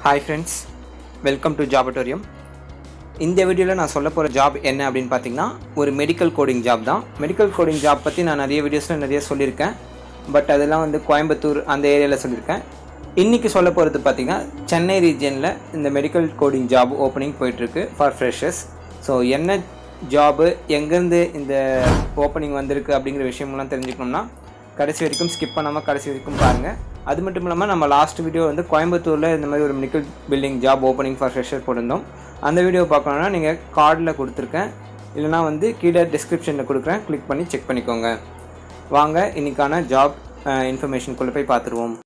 hi friends welcome to Jobatorium இந்த வீடியோவில் நான் சொல்ல போகிற ஜாப் என்ன அப்படின்னு பார்த்தீங்கன்னா ஒரு மெடிக்கல் கோடிங் ஜாப் தான் மெடிக்கல் கோடிங் ஜாப் பற்றி நான் நிறைய வீடியோஸில் நிறைய சொல்லியிருக்கேன் பட் அதெல்லாம் வந்து கோயம்புத்தூர் அந்த ஏரியாவில் சொல்லியிருக்கேன் இன்றைக்கி சொல்ல போகிறது பார்த்தீங்கன்னா சென்னை ரீஜியனில் இந்த மெடிக்கல் கோடிங் ஜாப் ஓப்பனிங் போயிட்டுருக்கு ஃபார் ஃப்ரெஷர்ஸ் ஸோ என்ன ஜாபு எங்கேருந்து இந்த ஓப்பனிங் வந்திருக்கு அப்படிங்கிற விஷயமெல்லாம் தெரிஞ்சுக்கணும்னா கடைசி வரைக்கும் ஸ்கிப் பண்ணாமல் கடைசி வரைக்கும் பாருங்கள் அது மட்டும் இல்லாமல் நம்ம லாஸ்ட் வீடியோ வந்து கோயம்புத்தூரில் இந்த மாதிரி ஒரு medical billing job opening for fresher போட்டிருந்தோம் அந்த வீடியோ பார்க்கணுன்னா நீங்கள் கார்டில் கொடுத்துருக்கேன் இல்லைனா வந்து கீழே டிஸ்கிரிப்ஷனில் கொடுக்குறேன் கிளிக் பண்ணி செக் பண்ணிக்கோங்க வாங்க இன்றைக்கான ஜாப் இன்ஃபர்மேஷனுக்குள்ளே போய் பார்த்துருவோம்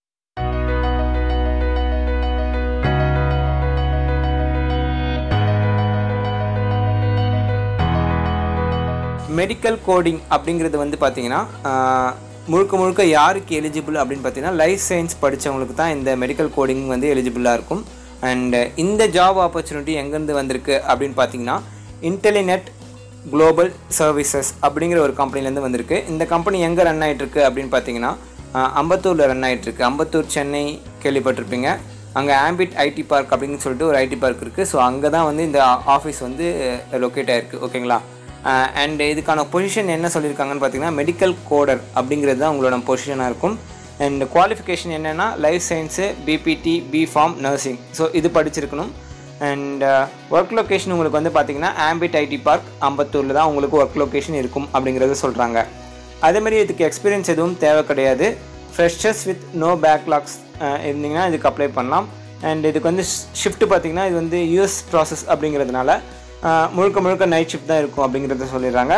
மெடிக்கல் கோடிங் அப்படிங்கிறது வந்து பார்த்தீங்கன்னா ஆஹ், முழுக்க முழுக்க யாருக்கு எலிஜிபிள் அப்படின்னு பார்த்தீங்கன்னா லைஃப் சயின்ஸ் படித்தவங்களுக்கு தான் இந்த மெடிக்கல் கோடிங் வந்து எலிஜிபிளாக இருக்கும் அண்ட் இந்த ஜாப் ஆப்பர்ச்சுனிட்டி எங்கேருந்து வந்திருக்கு அப்படின்னு பார்த்தீங்கன்னா இன்டெலிநெட் குளோபல் சர்வீசஸ் அப்படிங்கிற ஒரு கம்பெனிலேருந்து வந்திருக்கு இந்த கம்பெனி எங்கே ரன் ஆகிட்டுருக்கு அப்படின்னு பார்த்தீங்கன்னா ஆஹ், அம்பத்தூரில் ரன் ஆகிட்டுருக்கு அம்பத்தூர் சென்னை கேள்விப்பட்டிருப்பீங்க அங்கே ஆம்பிட் ஐடி பார்க் அப்படின்னு சொல்லிட்டு ஒரு ஐடி பார்க் இருக்குது ஸோ அங்கே தான் வந்து இந்த ஆஃபீஸ் வந்து லொக்கேட் ஆகிருக்கு ஓகேங்களா அண்ட் இதுக்கான பொசிஷன் என்ன சொல்லியிருக்காங்கன்னு பார்த்தீங்கன்னா மெடிக்கல் கோடர் அப்படிங்கிறது தான் உங்களோட பொசிஷனாக இருக்கும் அண்ட் குவாலிஃபிகேஷன் என்னென்னா life science BPT B Pharm nursing so இது படிச்சிருக்கணும் அண்ட் ஒர்க் லொக்கேஷன் உங்களுக்கு வந்து பார்த்தீங்கன்னா ஆம்பிட் ஐடி பார்க் அம்பத்தூரில் தான் உங்களுக்கு ஒர்க் லொக்கேஷன் இருக்கும் அப்படிங்கிறத சொல்கிறாங்க அதேமாதிரி இதுக்கு எக்ஸ்பீரியன்ஸ் எதுவும் தேவை கிடையாது ஃப்ரெஷர்ஸ் வித் நோ பேக்லாக்ஸ் இருந்தீங்கன்னா இதுக்கு அப்ளை பண்ணலாம் அண்ட் இதுக்கு வந்து ஷிஃப்ட் பார்த்தீங்கன்னா இது வந்து யூஎஸ் ப்ராசஸ் அப்படிங்கிறதுனால அஹ், முழுக்க முழுக்க நைட் ஷிஃப்ட் தான் இருக்கும் அப்படிங்கிறத சொல்லிடுறாங்க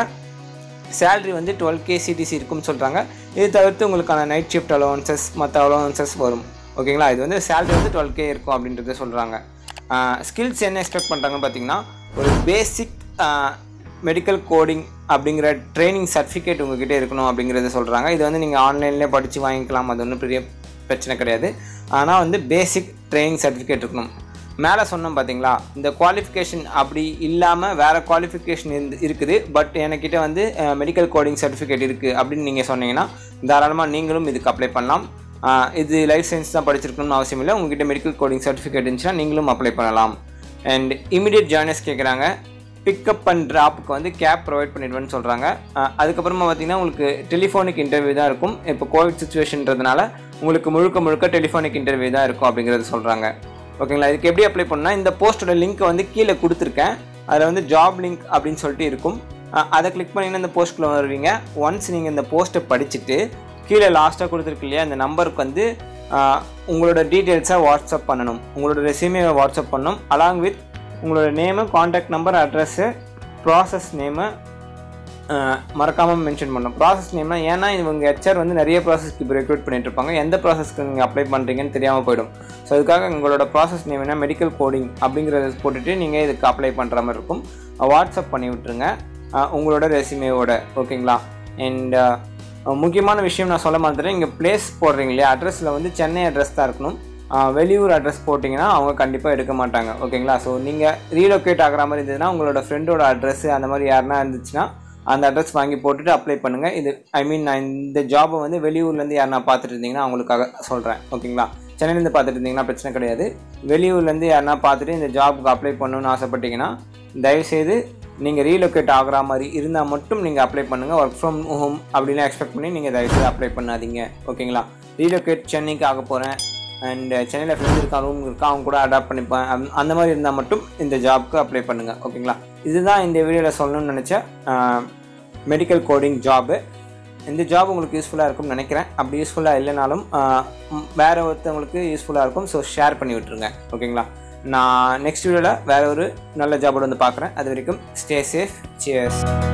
சேலரி வந்து டுவெல் கே சிடிசி இருக்கும்னு சொல்கிறாங்க இது தவிர்த்து உங்களுக்கான நைட் ஷிஃப்ட் அலவன்சஸ் மற்ற அலவன்சஸ் வரும் ஓகேங்களா இது வந்து சேலரி வந்து டுவெல் கே இருக்கும் அப்படின்றத சொல்கிறாங்க ஸ்கில்ஸ் என்ன எக்ஸ்பெக்ட் பண்ணுறாங்கன்னு பார்த்தீங்கன்னா ஒரு பேசிக் மெடிக்கல் கோடிங் அப்படிங்கிற ட்ரைனிங் சர்டிஃபிகேட் உங்ககிட்ட இருக்கணும் அப்படிங்கிறத சொல்கிறாங்க இது வந்து நீங்கள் ஆன்லைன்லேயே படித்து வாங்கிக்கலாம் அது ஒன்றும் பெரிய பிரச்சனை கிடையாது ஆனால் வந்து பேசிக் ட்ரைனிங் சர்டிஃபிகேட் இருக்கணும் மேலே சொன்னோம் பார்த்தீங்களா இந்த குவாலிஃபிகேஷன் அப்படி இல்லாமல் வேறு குவாலிஃபிகேஷன் இருந்து இருக்குது பட் என்கிட்ட வந்து மெடிக்கல் கோடிங் சர்டிஃபிகேட் இருக்குது அப்படின்னு நீங்கள் சொன்னீங்கன்னா தாராளமாக நீங்களும் இதுக்கு அப்ளை பண்ணலாம் அஹ், இது லைஃப் சயின்ஸ் தான் படிச்சிருக்கணும்னு அவசியம் இல்லை உங்ககிட்ட மெடிக்கல் கோடிங் சர்டிஃபிகேட் இருந்துச்சுன்னா நீங்களும் அப்ளை பண்ணலாம் அண்ட் இமிடியட் ஜாயினர்ஸ் கேட்குறாங்க பிக்கப் அண்ட் ட்ராப்புக்கு வந்து கேப் ப்ரொவைட் பண்ணிடுவேன்னு சொல்கிறாங்க அதுக்கப்புறமா பார்த்தீங்கன்னா உங்களுக்கு டெலிஃபோனிக் இன்டர்வியூ தான் இருக்கும் இப்போ கோவிட் சுச்சுவேஷன்றதுனால உங்களுக்கு முழுக்க முழுக்க டெலிஃபோனிக் இன்டர்வியூ தான் இருக்கும் அப்படிங்கிறது சொல்கிறாங்க ஓகேங்களா இதுக்கு எப்படி அப்ளை பண்ணால் இந்த போஸ்ட்டோட லிங்க்கை வந்து கீழே கொடுத்துருக்கேன் அதில் வந்து ஜாப் லிங்க் அப்படின்னு சொல்லிட்டு இருக்கும் அஹ் அதை கிளிக் பண்ணிங்கன்னா இந்த போஸ்ட்டில் வருவீங்க ஒன்ஸ் நீங்கள் இந்த போஸ்ட்டை படிச்சுட்டு கீழே லாஸ்ட்டாக கொடுத்துருக்கு இல்லையா அந்த நம்பருக்கு வந்து அஹ், உங்களோட டீட்டெயில்ஸை வாட்ஸ்அப் பண்ணணும் உங்களோட ரெசியூமே வாட்ஸ்அப் பண்ணணும் அலாங் வித் உங்களோட name contact number address process name மறக்காமல் மென்ஷன் பண்ணணும் ப்ராசஸ் நேம்னா ஏன்னா இவங்க ஹெச்ஆர் வந்து நிறைய ப்ராசஸ்க்கு இப்போ ரெக்ரூட் பண்ணிட்டு இருப்பாங்க எந்த ப்ராசஸ்க்கு நீங்கள் அப்ளை பண்ணுறீங்கன்னு தெரியாமல் போயிடும் ஸோ அதுக்காக உங்களோட ப்ராசஸ் நேம் என்ன மெடிக்கல் கோடிங் அப்படிங்கிறத போட்டுட்டு நீங்கள் இதுக்கு அப்ளை பண்ணுற மாதிரி இருக்கும் வாட்ஸ்அப் பண்ணி விட்ருங்க அஹ், உங்களோட ரெசியூமேவோட ஓகேங்களா அண்ட் முக்கியமான விஷயம் நான் சொல்ல மாட்டேன் இங்கே பிளேஸ் போடுறீங்க இல்லையா அட்ரஸில் வந்து சென்னை அட்ரஸ் தான் இருக்கணும் ஆஹ் வெளியூர் அட்ரஸ் போட்டிங்கன்னா அவங்க கண்டிப்பாக எடுக்க மாட்டாங்க ஓகேங்களா ஸோ நீங்கள் ரீலொகேட் ஆகிற மாதிரி இருந்ததுன்னா உங்களோட ஃப்ரெண்டோட அட்ரஸ் அந்த மாதிரி யாருனா இருந்துச்சுன்னா அந்த அட்ரஸ் வாங்கி போட்டுட்டு அப்ளை பண்ணுங்கள் இது ஐ மீன் நான் இந்த ஜாபை வந்து வெளியூர்லேருந்து யாருனா பார்த்துட்டு இருந்தீங்கன்னா அவங்களுக்காக சொல்கிறேன் ஓகேங்களா சென்னையிலேருந்து பார்த்துட்டு இருந்தீங்கன்னா பிரச்சனை கிடையாது வெளியூர்லேருந்து யாருனா பார்த்துட்டு இந்த ஜாபுக்கு அப்ளை பண்ணணும்னு ஆசைப்பட்டீங்கன்னா தயவுசெய்து நீங்கள் ரீலொகேட் ஆகிற மாதிரி இருந்தால் மட்டும் நீங்கள் அப்ளை பண்ணுங்கள் ஒர்க் ஃப்ரம் ஹோம் அப்படிலாம் எக்ஸ்பெக்ட் பண்ணி நீங்கள் தயவுசெய்து அப்ளை பண்ணாதீங்க ஓகேங்களா ரீலொகேட் சென்னைக்கு ஆக போகிறேன் அண்ட் சென்னையில் ஃப்ரெண்ட்ஸ் இருக்கான் ரூம் இருக்கான் அவங்க கூட அடாப்ட் பண்ணிப்பேன் அந்த- அந்த மாதிரி இருந்தால் மட்டும் இந்த ஜாப்க்கு அப்ளை பண்ணுங்கள் ஓகேங்களா இதுதான் இந்த வீடியோவில் சொல்லணும்னு நினச்ச மெடிக்கல் கோடிங் ஜாபு இந்த ஜாப் உங்களுக்கு யூஸ்ஃபுல்லாக இருக்கும்னு நினைக்கிறேன் அப்படி யூஸ்ஃபுல்லாக இல்லைனாலும் ஆஹ், ம், வேற ஒருத்தவங்களுக்கு யூஸ்ஃபுல்லாக இருக்கும் ஸோ ஷேர் பண்ணி விட்டுருங்க ஓகேங்களா நான் நெக்ஸ்ட் வீடியோவில் வேற ஒரு நல்ல ஜாபோட வந்து பார்க்குறேன் அது வரைக்கும் ஸ்டே சேஃப் சியர்ஸ்